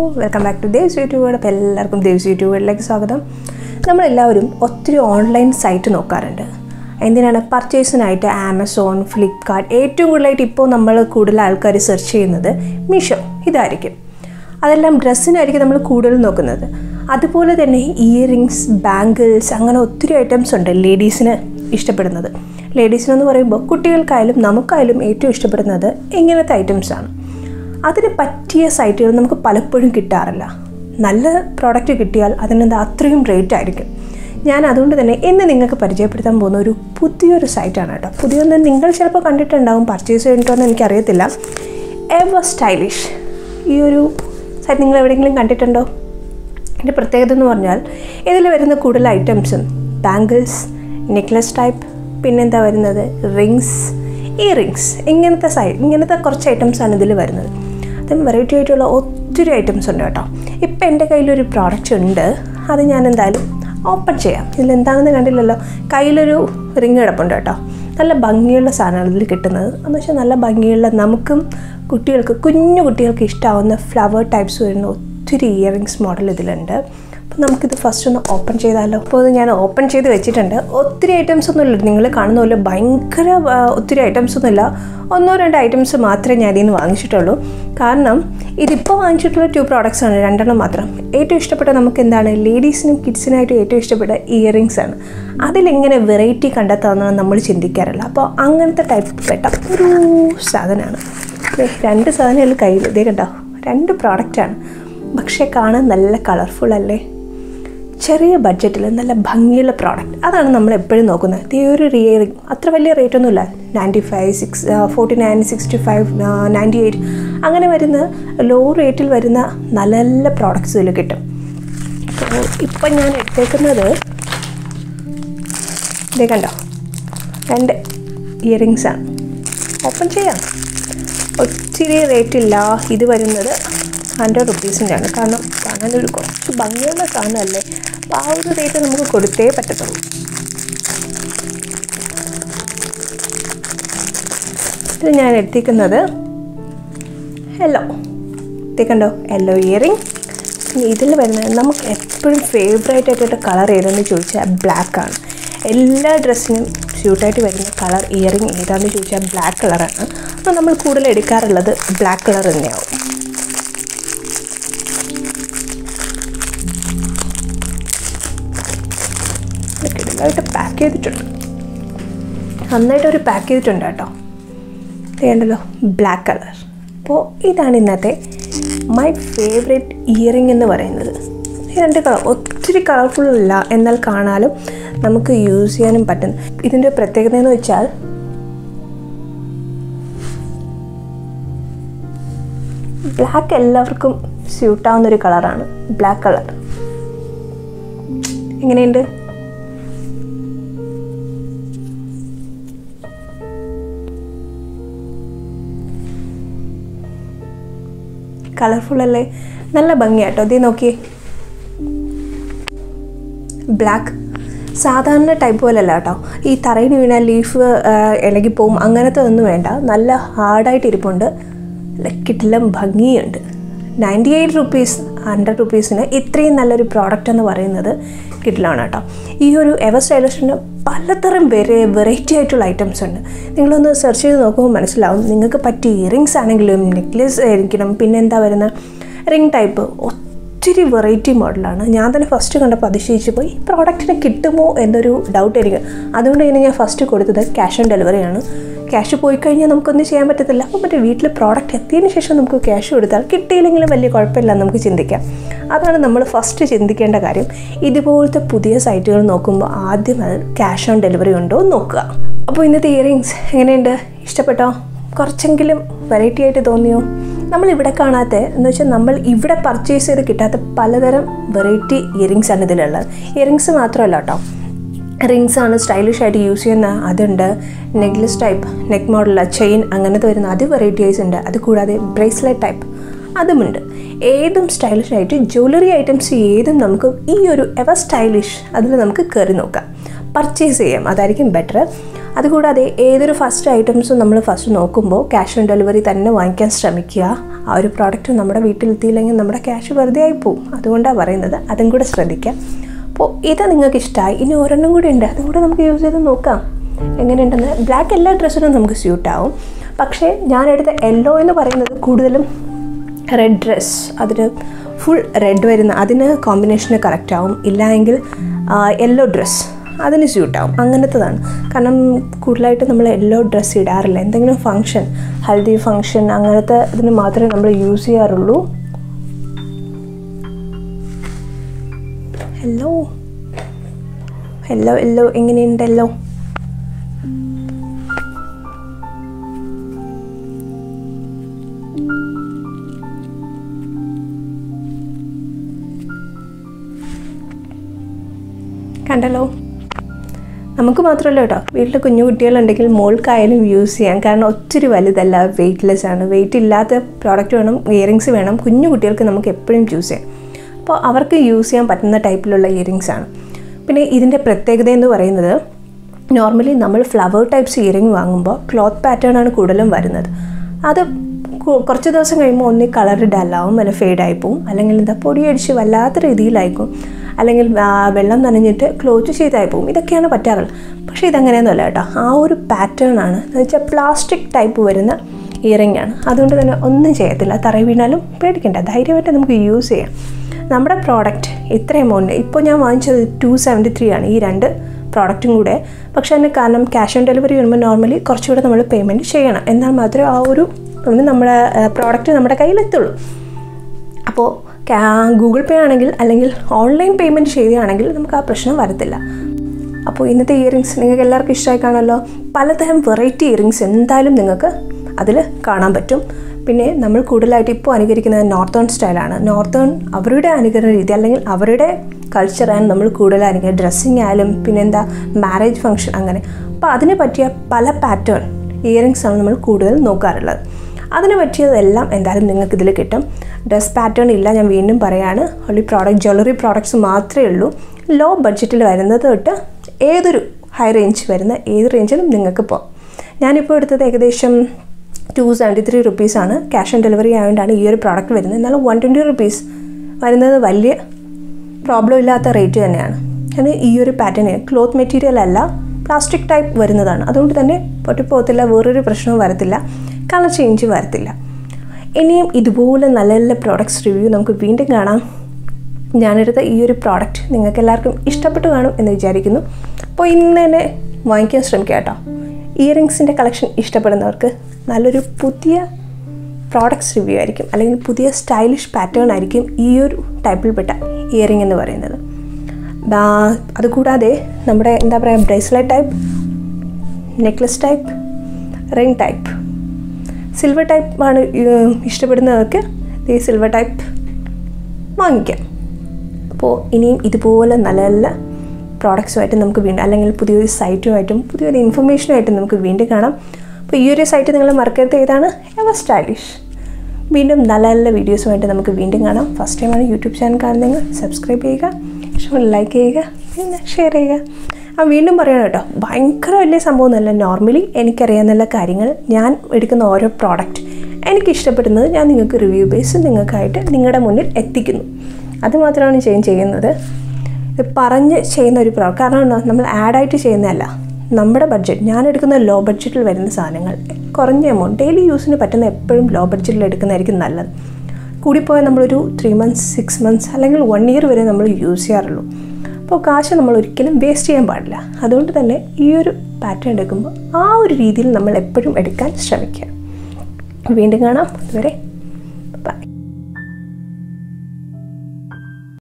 welcome back to Devs YouTube അപ്പോൾ എല്ലാവർക്കും ദേവ്സ് യൂട്യൂബിലേക്ക് സ്വാഗതം നമ്മളെല്ലാവരും ഒത്തിരി ഓൺലൈൻ സൈറ്റ് നോക്കാറുണ്ട് എന്തിനാണ് പർച്ചേസിനായിട്ട് ആമസോൺ ഫ്ലിപ്കാർട്ട് ഏറ്റവും കൂടുതലായിട്ട് ഇപ്പോൾ നമ്മൾ കൂടുതൽ ആൾക്കാർ സെർച്ച് ചെയ്യുന്നത് മീഷോ ഇതായിരിക്കും അതെല്ലാം ഡ്രസ്സിനായിരിക്കും നമ്മൾ കൂടുതൽ നോക്കുന്നത് അതുപോലെ തന്നെ ഇയറിങ്സ് ബാംഗിൾസ് അങ്ങനെ ഒത്തിരി ഐറ്റംസ് ഉണ്ട് ലേഡീസിന് ഇഷ്ടപ്പെടുന്നത് ലേഡീസിനെന്ന് പറയുമ്പോൾ കുട്ടികൾക്കായാലും നമുക്കായാലും ഏറ്റവും ഇഷ്ടപ്പെടുന്നത് ഇങ്ങനത്തെ ഐറ്റംസാണ് അതിന് പറ്റിയ സൈറ്റുകൾ നമുക്ക് പലപ്പോഴും കിട്ടാറില്ല നല്ല പ്രോഡക്റ്റ് കിട്ടിയാൽ അതിനെന്താ അത്രയും റേറ്റ് ആയിരിക്കും ഞാൻ അതുകൊണ്ട് തന്നെ ഇന്ന് നിങ്ങൾക്ക് പരിചയപ്പെടുത്താൻ പോകുന്ന ഒരു പുതിയൊരു സൈറ്റാണ് കേട്ടോ പുതിയൊന്ന് നിങ്ങൾ ചിലപ്പോൾ കണ്ടിട്ടുണ്ടാവും പർച്ചേസ് ചെയ്തിട്ടോ എന്ന് എനിക്കറിയത്തില്ല എവർ സ്റ്റൈലിഷ് ഈ ഒരു സൈറ്റ് നിങ്ങൾ എവിടെയെങ്കിലും കണ്ടിട്ടുണ്ടോ ഇതിൻ്റെ പ്രത്യേകത എന്ന് പറഞ്ഞാൽ ഇതിൽ വരുന്ന കൂടുതൽ ഐറ്റംസും ബാംഗിൾസ് നെക്ലസ് ടൈപ്പ് പിന്നെന്താ വരുന്നത് റിങ്സ് ഈ റിങ്സ് ഇങ്ങനത്തെ സൈ ഇങ്ങനത്തെ കുറച്ച് ഐറ്റംസാണ് ഇതിൽ വരുന്നത് അതും വെറൈറ്റി ആയിട്ടുള്ള ഒത്തിരി ഐറ്റംസ് ഉണ്ട് കേട്ടോ ഇപ്പം എൻ്റെ കയ്യിലൊരു പ്രോഡക്റ്റ് ഉണ്ട് അത് ഞാൻ എന്തായാലും ഓപ്പൺ ചെയ്യാം ഇതിലെന്താണെന്ന് കണ്ടില്ലല്ലോ കയ്യിലൊരു റിങ് കിടപ്പുണ്ട് കേട്ടോ നല്ല ഭംഗിയുള്ള സാധനമാണ് ഇതിൽ കിട്ടുന്നത് എന്ന് വെച്ചാൽ നല്ല ഭംഗിയുള്ള നമുക്കും കുട്ടികൾക്ക് കുഞ്ഞു കുട്ടികൾക്ക് ഇഷ്ടമാവുന്ന ഫ്ലവർ ടൈപ്സ് വരുന്ന ഒത്തിരി ഇയറിങ്സ് മോഡൽ ഇതിലുണ്ട് അപ്പോൾ നമുക്കിത് ഫസ്റ്റ് ഒന്ന് ഓപ്പൺ ചെയ്താലോ അപ്പോൾ ഇത് ഞാൻ ഓപ്പൺ ചെയ്ത് വെച്ചിട്ടുണ്ട് ഒത്തിരി ഐറ്റംസ് ഒന്നുമില്ല നിങ്ങൾ കാണുന്ന പോലെ ഭയങ്കര ആ, ഒത്തിരി ഐറ്റംസ് ഒന്നുമില്ല ഒന്നോ രണ്ടോ ഐറ്റംസ് മാത്രമേ ഞാൻ ഇതിൽ നിന്ന് വാങ്ങിച്ചിട്ടുള്ളൂ കാരണം ഇതിപ്പോൾ വാങ്ങിച്ചിട്ടുള്ള ടു പ്രോഡക്റ്റ്സ് ആണ് രണ്ടെണ്ണം മാത്രം ഏറ്റവും ഇഷ്ടപ്പെട്ട നമുക്ക് എന്താണ് ലേഡീസിനും കിഡ്സിനായിട്ടും ഏറ്റവും ഇഷ്ടപ്പെട്ട ഇയറിങ്സ് ആണ് അതിലെങ്ങനെ വെറൈറ്റി കണ്ടെത്താമെന്നാണ് നമ്മൾ ചിന്തിക്കാറില്ല അപ്പോൾ അങ്ങനത്തെ ടൈപ്പ് പെട്ട ഒരു സാധനമാണ് ദേ, രണ്ട് സാധനങ്ങൾ കയ്യിൽ ഇതേ കണ്ടോ രണ്ട് പ്രോഡക്റ്റാണ് പക്ഷേ കാണാൻ നല്ല കളർഫുൾ അല്ലേ ചെറിയ ബഡ്ജറ്റിൽ നല്ല ഭംഗിയുള്ള പ്രോഡക്റ്റ് അതാണ് നമ്മൾ എപ്പോഴും നോക്കുന്നത് ഈ ഒരു റിയറിങ് അത്ര വലിയ റേറ്റ് ഒന്നുമില്ല ninety five six forty nine sixty five ninety eight അങ്ങനെ വരുന്ന ലോ റേറ്റിൽ വരുന്ന നല്ല നല്ല പ്രോഡക്റ്റ്സ് ഇതിൽ കിട്ടും അപ്പോൾ ഇപ്പം ഞാൻ എടുത്തേക്കുന്നത് ഇതേ കണ്ടോ രണ്ട് ഇയറിങ്സ് ആണ് ഓപ്പൺ ചെയ്യാം ഒത്തിരി റേറ്റ് ഇല്ല ഇത് വരുന്നത് ഹൺഡ്രഡ് റുപ്പീസിൻ്റെ ആണ് കാരണം കാണാനൊരു കുറച്ച് ഭംഗിയുള്ള സാധനമല്ലേ അപ്പോൾ ആ ഒരു റേറ്റ് നമുക്ക് കൊടുത്തേ പറ്റത്തുള്ളൂ ഇത് ഞാൻ എടുത്തിരിക്കുന്നത് യെല്ലോ എത്തിക്കണ്ടോ യെല്ലോ ഇയറിങ് ഇനി ഇതിൽ വരുന്നത് നമുക്ക് എപ്പോഴും ഫേവറേറ്റ് ആയിട്ടുള്ള കളർ ഏതെന്ന് ചോദിച്ചാൽ ബ്ലാക്ക് ആണ് എല്ലാ ഡ്രസ്സിനും സ്യൂട്ടായിട്ട് വരുന്ന കളർ ഇയറിങ് ഏതാണെന്ന് ചോദിച്ചാൽ ബ്ലാക്ക് കളറാണ് അപ്പോൾ നമ്മൾ കൂടുതൽ എടുക്കാറുള്ളത് ബ്ലാക്ക് കളർ തന്നെയാവും കിടലായിട്ട് പാക്ക് ചെയ്തിട്ടുണ്ട് നന്നായിട്ട് ഒരു പാക്ക് ചെയ്തിട്ടുണ്ട് കേട്ടോ ചെയ്യണ്ടല്ലോ ബ്ലാക്ക് കളർ അപ്പോൾ ഇതാണ് ഇന്നത്തെ മൈ ഫേവറേറ്റ് ഇയറിംഗ് എന്ന് പറയുന്നത് ഈ രണ്ട് കളർ ഒത്തിരി കളർഫുൾ അല്ല എന്നാൽ കാണാനും നമുക്ക് യൂസ് ചെയ്യാനും പറ്റും ഇതിൻ്റെ പ്രത്യേകത എന്ന് വെച്ചാൽ ബ്ലാക്ക് എല്ലാവർക്കും സ്യൂട്ടാവുന്ന ഒരു കളറാണ് ബ്ലാക്ക് കളർ എങ്ങനെയുണ്ട് കളർഫുൾ അല്ലേ നല്ല ഭംഗിയാട്ടോ ഇതേ നോക്കിയേ ബ്ലാക്ക് സാധാരണ ടൈപ്പ് പോലല്ല കേട്ടോ ഈ തറയിൽ വീണാൽ ലീഫ് ഇളകിപ്പോവും അങ്ങനത്തെ ഒന്നും വേണ്ട നല്ല ഹാർഡായിട്ട് ഇരിപ്പുണ്ട് കിട്ടിലും ഭംഗിയുണ്ട് നയൻറ്റി എയ്റ്റ് റുപ്പീസ് ഹൺഡ്രഡ് റുപ്പീസിന് ഇത്രയും നല്ലൊരു പ്രോഡക്റ്റ് എന്ന് പറയുന്നത് കിട്ടിലാണ് കേട്ടോ ഈ ഒരു എവർ സ്റ്റൈലിഷിന് പലതരം വെറൈ വെറൈറ്റി ആയിട്ടുള്ള ഐറ്റംസ് ഉണ്ട് നിങ്ങളൊന്ന് സെർച്ച് ചെയ്ത് നോക്കുമ്പോൾ മനസ്സിലാവും നിങ്ങൾക്ക് പറ്റിയ ഇയറിങ്സ് ആണെങ്കിലും നെക്ലേസ് ആയിരിക്കണം പിന്നെ എന്താ വരുന്ന റിംഗ് ടൈപ്പ് ഒത്തിരി വെറൈറ്റി മോഡലാണ് ഞാൻ തന്നെ ഫസ്റ്റ് കണ്ടപ്പോൾ അതിശയിച്ച് പോയി ഈ പ്രോഡക്റ്റിന് കിട്ടുമോ എന്നൊരു ഡൗട്ട് എനിക്ക് അതുകൊണ്ട് തന്നെ ഞാൻ ഫസ്റ്റ് കൊടുത്തത് ക്യാഷ് ഓൺ ഡെലിവറിയാണ് ക്യാഷ് പോയി കഴിഞ്ഞാൽ നമുക്കൊന്നും ചെയ്യാൻ പറ്റത്തില്ല അപ്പോൾ മറ്റേ വീട്ടിൽ പ്രോഡക്റ്റ് എത്തിയതിന് ശേഷം നമുക്ക് ക്യാഷ് കൊടുത്താൽ കിട്ടിയില്ലെങ്കിലും വലിയ കുഴപ്പമില്ല എന്ന് നമുക്ക് ചിന്തിക്കാം അതാണ് നമ്മൾ ഫസ്റ്റ് ചിന്തിക്കേണ്ട കാര്യം ഇതുപോലത്തെ പുതിയ സൈറ്റുകൾ നോക്കുമ്പോൾ ആദ്യം അത് ക്യാഷ് ഓൺ ഡെലിവറി ഉണ്ടോ എന്ന് നോക്കുക അപ്പോൾ ഇന്നത്തെ ഇയറിങ്സ് എങ്ങനെയുണ്ട് ഇഷ്ടപ്പെട്ടോ കുറച്ചെങ്കിലും വെറൈറ്റി ആയിട്ട് തോന്നിയോ നമ്മൾ ഇവിടെ കാണാത്ത എന്ന് വെച്ചാൽ നമ്മൾ ഇവിടെ പർച്ചേസ് ചെയ്ത് കിട്ടാത്ത പലതരം വെറൈറ്റി ഇയറിങ്സ് ആണ് ഇതിലുള്ളത് ഇയറിങ്സ് മാത്രമല്ല കേട്ടോ റിങ്സ് ആണ് സ്റ്റൈലിഷ് ആയിട്ട് യൂസ് ചെയ്യുന്ന അതുണ്ട് necklace type neck model chain അങ്ങനത്തെ വരുന്ന അത് വെറൈറ്റീസ് ഉണ്ട് അത് കൂടാതെ ബ്രേസ്ലെറ്റ് ടൈപ്പ് അതുമുണ്ട് ഏതും സ്റ്റൈലിഷ് ആയിട്ട് ജ്വല്ലറി ഐറ്റംസ് ഏതും നമുക്ക് ഈ ഒരു എവർ സ്റ്റൈലിഷ് അതിൽ നമുക്ക് കയറി നോക്കാം പർച്ചേസ് ചെയ്യാം അതായിരിക്കും ബെറ്റർ അതുകൂടാതെ ഏതൊരു ഫസ്റ്റ് ഐറ്റംസും നമ്മൾ ഫസ്റ്റ് നോക്കുമ്പോൾ ക്യാഷ് ഓൺ ഡെലിവറി തന്നെ വാങ്ങിക്കാൻ ശ്രമിക്കുക ആ ഒരു പ്രോഡക്റ്റ് നമ്മുടെ വീട്ടിലെത്തിയില്ലെങ്കിൽ നമ്മുടെ ക്യാഷ് വെറുതെ ആയി പോവും അതുകൊണ്ടാണ് പറയുന്നത് അതും കൂടെ ശ്രദ്ധിക്കുക അപ്പോൾ ഇത് നിങ്ങൾക്ക് ഇഷ്ടമായി ഇനി ഒരെണ്ണം കൂടി ഉണ്ട് അതും കൂടെ നമുക്ക് യൂസ് ചെയ്ത് നോക്കാം എങ്ങനെയുണ്ടെന്ന് ബ്ലാക്ക് എല്ലാ ഡ്രസ്സിനും നമുക്ക് സ്യൂട്ടാവും പക്ഷേ ഞാനെടുത്ത യെല്ലോ എന്ന് പറയുന്നത് കൂടുതലും റെഡ് ഡ്രസ് അതിന് ഫുൾ റെഡ് വരുന്ന അതിന് കോമ്പിനേഷന് കറക്റ്റ് ആവും ഇല്ല എങ്കിൽ യെല്ലോ ഡ്രസ്സ് അതിന് സ്യൂട്ടാവും അങ്ങനത്തതാണ് കാരണം കൂടുതലായിട്ട് നമ്മൾ യെല്ലോ ഡ്രസ്സ് ഇടാറില്ല എന്തെങ്കിലും ഫങ്ഷൻ ഹൽദി ഫങ്ഷൻ അങ്ങനത്തെ ഇതിന് മാത്രമേ നമ്മൾ യൂസ് ചെയ്യാറുള്ളൂ ഹലോ ഹലോ ഹലോ എങ്ങനെയുണ്ടല്ലോ കണ്ടല്ലോ നമുക്ക് മാത്രമല്ല കേട്ടോ വീട്ടിൽ കുഞ്ഞു കുട്ടികളുണ്ടെങ്കിൽ മോൾക്കായാലും യൂസ് ചെയ്യാം കാരണം ഒത്തിരി വലുതല്ല വെയ്റ്റ്ലെസ് ആണ് വെയിറ്റ് ഇല്ലാത്ത പ്രോഡക്റ്റ് വേണം ഇയറിങ്സ് വേണം കുഞ്ഞു കുട്ടികൾക്ക് നമുക്ക് എപ്പോഴും യൂസ് ചെയ്യാം അപ്പോൾ അവർക്ക് യൂസ് ചെയ്യാൻ പറ്റുന്ന ടൈപ്പിലുള്ള ഇയറിങ്സ് ആണ് പിന്നെ ഇതിൻ്റെ പ്രത്യേകത എന്ന് പറയുന്നത് നോർമലി നമ്മൾ ഫ്ലവർ ടൈപ്സ് ഇയറിങ് വാങ്ങുമ്പോൾ ക്ലോത്ത് പാറ്റേൺ ആണ് കൂടുതലും വരുന്നത് അത് കു- കുറച്ച് ദിവസം കഴിയുമ്പോൾ ഒന്നി കളർ ഡല്ലാവും അല്ല ഫെയ്ഡായി പോവും അല്ലെങ്കിൽ എന്താ പൊടിയടിച്ച് വല്ലാത്ത രീതിയിലായിക്കും അല്ലെങ്കിൽ ആ, വെള്ളം നനഞ്ഞിട്ട് ക്ലോത്ത് ചെയ്തായി പോകും ഇതൊക്കെയാണ് പറ്റാറുള്ളത് പക്ഷേ ഇതങ്ങനെയൊന്നുമല്ല കേട്ടോ ആ ഒരു പാറ്റേൺ ആണ് എന്ന് വെച്ചാൽ പ്ലാസ്റ്റിക് ടൈപ്പ് വരുന്ന ഇയറിംഗ് ആണ് അതുകൊണ്ട് തന്നെ ഒന്നും ചെയ്യത്തില്ല തറ വീണാലും പേടിക്കണ്ട ധൈര്യമായിട്ട് നമുക്ക് യൂസ് ചെയ്യാം നമ്മുടെ പ്രോഡക്റ്റ് ഇത്ര എമൗണ്ട് ഇപ്പോൾ ഞാൻ വാങ്ങിച്ചത് ടു സെവൻറ്റി ത്രീ ആണ് ഈ രണ്ട് പ്രോഡക്റ്റും കൂടെ പക്ഷേ അതിന് കാരണം ക്യാഷ് ഓൺ ഡെലിവറി വരുമ്പോൾ നോർമലി കുറച്ചുകൂടെ നമ്മൾ പേയ്മെൻറ്റ് ചെയ്യണം എന്നാൽ മാത്രമേ ആ ഒരു പിന്നെ നമ്മുടെ പ്രോഡക്റ്റ് നമ്മുടെ കയ്യിലെത്തുള്ളൂ അപ്പോൾ ഗൂഗിൾ പേ ആണെങ്കിൽ അല്ലെങ്കിൽ ഓൺലൈൻ പേയ്മെൻറ്റ് ചെയ്യുകയാണെങ്കിൽ നമുക്ക് ആ പ്രശ്നം വരത്തില്ല അപ്പോൾ ഇന്നത്തെ ഇയറിങ്സ് നിങ്ങൾക്ക് എല്ലാവർക്കും ഇഷ്ടമായി കാണുമല്ലോ പലതരം വെറൈറ്റി ഇയറിങ്സ് എന്തായാലും നിങ്ങൾക്ക് അതിൽ കാണാൻ പറ്റും പിന്നെ നമ്മൾ കൂടുതലായിട്ട് ഇപ്പോൾ അനുകരിക്കുന്നത് നോർത്തേൺ സ്റ്റൈലാണ് നോർത്തേൺ അവരുടെ അനുകരണ രീതി അല്ലെങ്കിൽ അവരുടെ കൾച്ചറാണ് നമ്മൾ കൂടുതൽ അനുകരിക്കുക ഡ്രസ്സിങ് ആയാലും പിന്നെന്താ മാരേജ് ഫംഗ്ഷൻ അങ്ങനെ അപ്പോൾ അതിന് പറ്റിയ പല പാറ്റേൺ ഇയറിങ്സ് ആണ് നമ്മൾ കൂടുതൽ നോക്കാറുള്ളത് അതിന് പറ്റിയതെല്ലാം എന്തായാലും നിങ്ങൾക്ക് ഇതിൽ കിട്ടും ഡ്രസ് പാറ്റേൺ ഇല്ല ഞാൻ വീണ്ടും പറയാണ് ഒള്ളി പ്രോഡക്റ്റ് ജ്വല്ലറി പ്രോഡക്ട്സ് മാത്രമേ ഉള്ളൂ ലോ ബഡ്ജറ്റിൽ വരുന്നത് തൊട്ട് ഏതൊരു ഹൈ റേഞ്ച് വരുന്ന ഏത് റേഞ്ചിലും നിങ്ങൾക്ക് പോകാം ഞാനിപ്പോൾ എടുത്തത് ഏകദേശം ടു സെവൻറ്റി ത്രീ റുപ്പീസാണ് ക്യാഷ് ഓൺ ഡെലിവറി ആയതുകൊണ്ടാണ് ഈ ഒരു പ്രോഡക്റ്റ് വരുന്നത് എന്നാലും വൺ ട്വൻറ്റി റുപ്പീസ് വരുന്നത് വലിയ പ്രോബ്ലം ഇല്ലാത്ത റേറ്റ് തന്നെയാണ് അത് ഈ ഒരു പാറ്റേൺ ക്ലോത്ത് മെറ്റീരിയൽ അല്ല പ്ലാസ്റ്റിക് ടൈപ്പ് വരുന്നതാണ് അതുകൊണ്ട് തന്നെ പൊട്ടിപ്പോകത്തില്ല വേറൊരു പ്രശ്നവും വരത്തില്ല കളർ ചേഞ്ച് വരത്തില്ല ഇനിയും ഇതുപോലെ നല്ല നല്ല പ്രോഡക്ട്സ് റിവ്യൂ നമുക്ക് വീണ്ടും കാണാം ഞാനെടുത്ത ഈ ഒരു പ്രോഡക്റ്റ് നിങ്ങൾക്ക് എല്ലാവർക്കും ഇഷ്ടപ്പെട്ടു കാണും എന്ന് വിചാരിക്കുന്നു അപ്പോൾ ഇന്ന് തന്നെ വാങ്ങിക്കാൻ ശ്രമിക്കുക കേട്ടോ ഇയറിങ്സിൻ്റെ കളക്ഷൻ ഇഷ്ടപ്പെടുന്നവർക്ക് നല്ലൊരു പുതിയ പ്രോഡക്ട്സ് റിവ്യൂ ആയിരിക്കും അല്ലെങ്കിൽ പുതിയ സ്റ്റൈലിഷ് പാറ്റേൺ ആയിരിക്കും ഈ ഒരു ടൈപ്പിൽപ്പെട്ട ഇയറിംഗ് എന്ന് പറയുന്നത് ബാ- അതുകൂടാതെ നമ്മുടെ എന്താ പറയുക bracelet type necklace type ring type silver type ആണ് ഏഹ്, ഇഷ്ടപ്പെടുന്നവർക്ക് ഈ സിൽവർ ടൈപ്പ് വാങ്ങിക്കാം അപ്പോൾ ഇനിയും ഇതുപോലെ നല്ല നല്ല പ്രോഡക്ട്സുമായിട്ട് നമുക്ക് വീണ്ടും അല്ലെങ്കിൽ പുതിയൊരു സൈറ്റുമായിട്ടും പുതിയൊരു ഇൻഫർമേഷനുമായിട്ടും നമുക്ക് വീണ്ടും കാണാം അപ്പോൾ ഈ ഒരു സൈറ്റ് നിങ്ങൾ മറക്കരുത് ഏതാണ് എവർ സ്റ്റൈലിഷ് വീണ്ടും നല്ല നല്ല വീഡിയോസുമായിട്ട് നമുക്ക് വീണ്ടും കാണാം ഫസ്റ്റ് ടൈമാണ് യൂട്യൂബ് ചാനൽ കാണുന്നെങ്കിൽ സബ്സ്ക്രൈബ് ചെയ്യുക ഇഷ്ടം ലൈക്ക് ചെയ്യുക പിന്നെ ഷെയർ ചെയ്യുക ആ വീണ്ടും പറയണം കേട്ടോ ഭയങ്കര വലിയ സംഭവമൊന്നുമല്ല നോർമലി എനിക്കറിയാവുന്ന കാര്യങ്ങൾ ഞാൻ എടുക്കുന്ന ഓരോ പ്രോഡക്റ്റ് എനിക്ക് ഇഷ്ടപ്പെടുന്നത് ഞാൻ നിങ്ങൾക്ക് റിവ്യൂ ബേസ് നിങ്ങൾക്കായിട്ട് നിങ്ങളുടെ മുന്നിൽ എത്തിക്കുന്നു അതുമാത്രമാണ് ഞാൻ ചെയ്യുന്നത് ഇത് പറഞ്ഞ് ചെയ്യുന്ന ഒരു പ്രോ കാരണം എന്താ, നമ്മൾ ആഡായിട്ട് ചെയ്യുന്നതല്ല നമ്മുടെ ബഡ്ജറ്റ് ഞാൻ എടുക്കുന്ന ലോ ബഡ്ജറ്റിൽ വരുന്ന സാധനങ്ങൾ കുറഞ്ഞ എമൗണ്ട് ഡെയിലി യൂസിന് പറ്റുന്ന എപ്പോഴും ലോ ബഡ്ജറ്റിൽ എടുക്കുന്നതായിരിക്കും നല്ലത് കൂടിപ്പോയാൽ നമ്മളൊരു ത്രീ മന്ത്സ് സിക്സ് മന്ത്സ് അല്ലെങ്കിൽ വൺ ഇയർ വരെ നമ്മൾ യൂസ് ചെയ്യാറുള്ളൂ അപ്പോൾ കാശ് നമ്മൾ ഒരിക്കലും വേസ്റ്റ് ചെയ്യാൻ പാടില്ല അതുകൊണ്ട് തന്നെ ഈ ഒരു പാറ്റേൺ എടുക്കുമ്പോൾ ആ ഒരു രീതിയിൽ നമ്മൾ എപ്പോഴും എടുക്കാൻ ശ്രമിക്കുക വീണ്ടും കാണാം അതുവരെ ബൈ